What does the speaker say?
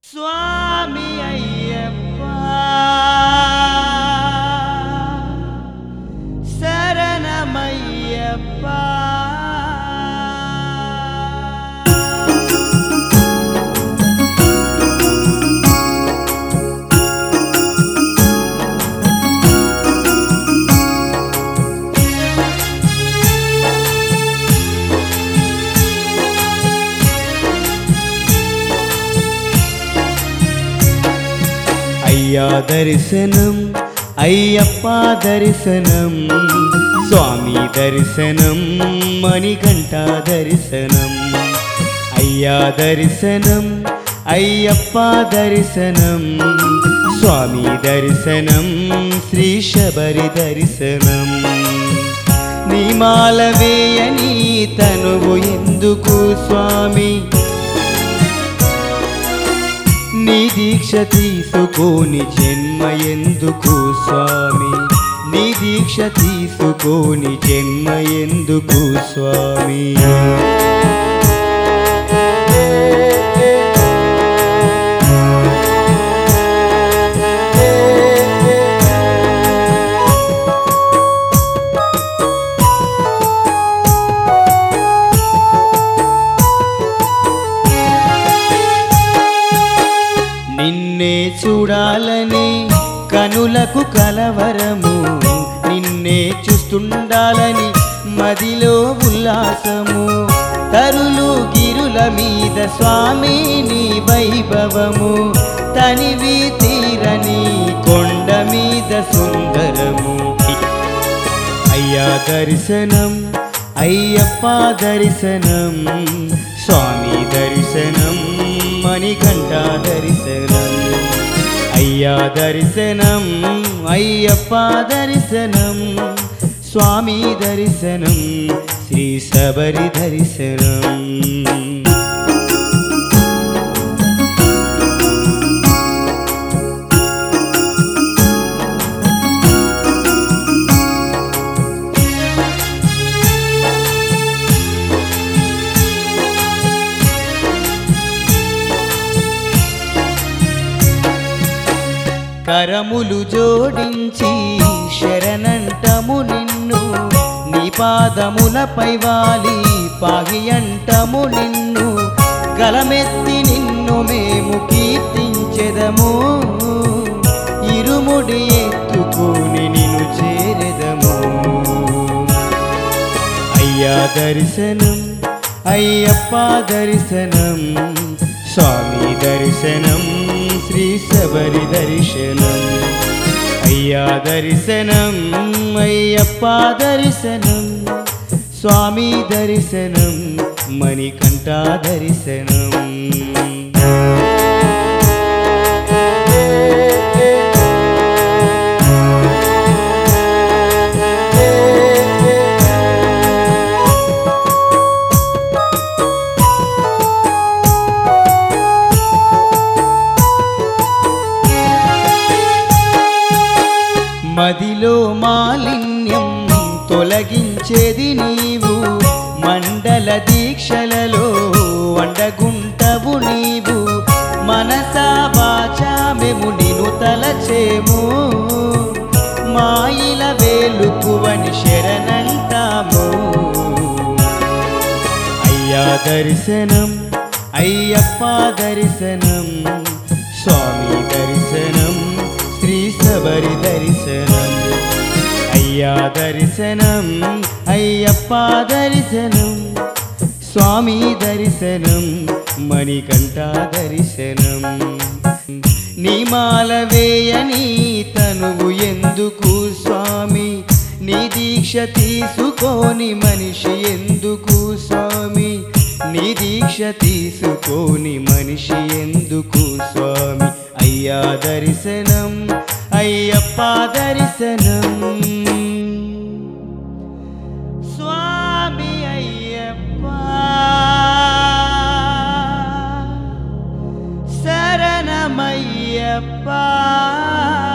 స్వామి అయ్యప్ప శరణమయ్యప్ప అయ్యా దర్శనం అయ్యప్ప దర్శనం స్వామి దర్శనం మణికంఠ దర్శనం అయ్యా దర్శనం అయ్యప్ప దర్శనం స్వామి దర్శనం శ్రీ శబరి దర్శనం నీమాల వేయని తనువు ఎందుకు స్వామి నీ దీక్ష తీసుకోని జన్మ ఎందుకు స్వామి నీ దీక్ష తీసుకోని జన్మ ఎందుకు స్వామి నిన్నే చూడాలని కనులకు కలవరము నిన్నే చూస్తుండాలని మదిలో ఉల్లాసము తరులు గిరుల మీద స్వామి నీ వైభవము తనివి తీరని కొండ మీద సుందరము అయ్యా దర్శనం అయ్యప్ప దర్శనం స్వామి దర్శనం మణికంఠ దర్శనం అయ్యా దర్శనం అయ్యప్ప దర్శనం స్వామి దర్శనం శ్రీ శబరి దర్శనం కరములు జోడించి శరణంటము నిన్ను నీ పాదములపై వాలి పాగియంటము నిన్ను గలమెత్తి నిన్ను మేము కీర్తించెదము ఇరుముడి ఎత్తుకొని నిన్ను చేరెదము అయ్యా దర్శనం అయ్యప్ప దర్శనం స్వామి దర్శనం శ్రీ శబరి దర్శనం అయ్యా దర్శనం అయ్యప్ప దర్శనం స్వామి దర్శనం మణికంఠ దర్శనం మదిలో మాలిన్యం తొలగించేది నీవు మండల దీక్షలలో వండగుంటవు నీవు మనసా వాచా మేము నిను తలచేము మాయిల వేలుకువని శరణంటాము అయ్యా దర్శనం అయ్యప్ప దర్శనం స్వామి దర్శనం శ్రీ శబరి దర్శనం అయ్యా దర్శనం అయ్యప్ప దర్శనం స్వామి దర్శనం మణికంఠ దర్శనం నీమాల వేయని తనువు ఎందుకు స్వామి నీ దీక్ష తీసుకోని మనిషి ఎందుకు స్వామి నీ దీక్ష తీసుకోని మనిషి ఎందుకు స్వామి అయ్యా దర్శనం అయ్యప్ప దర్శనం స్వామి అయ్యప్ప శరణమయ్యప్ప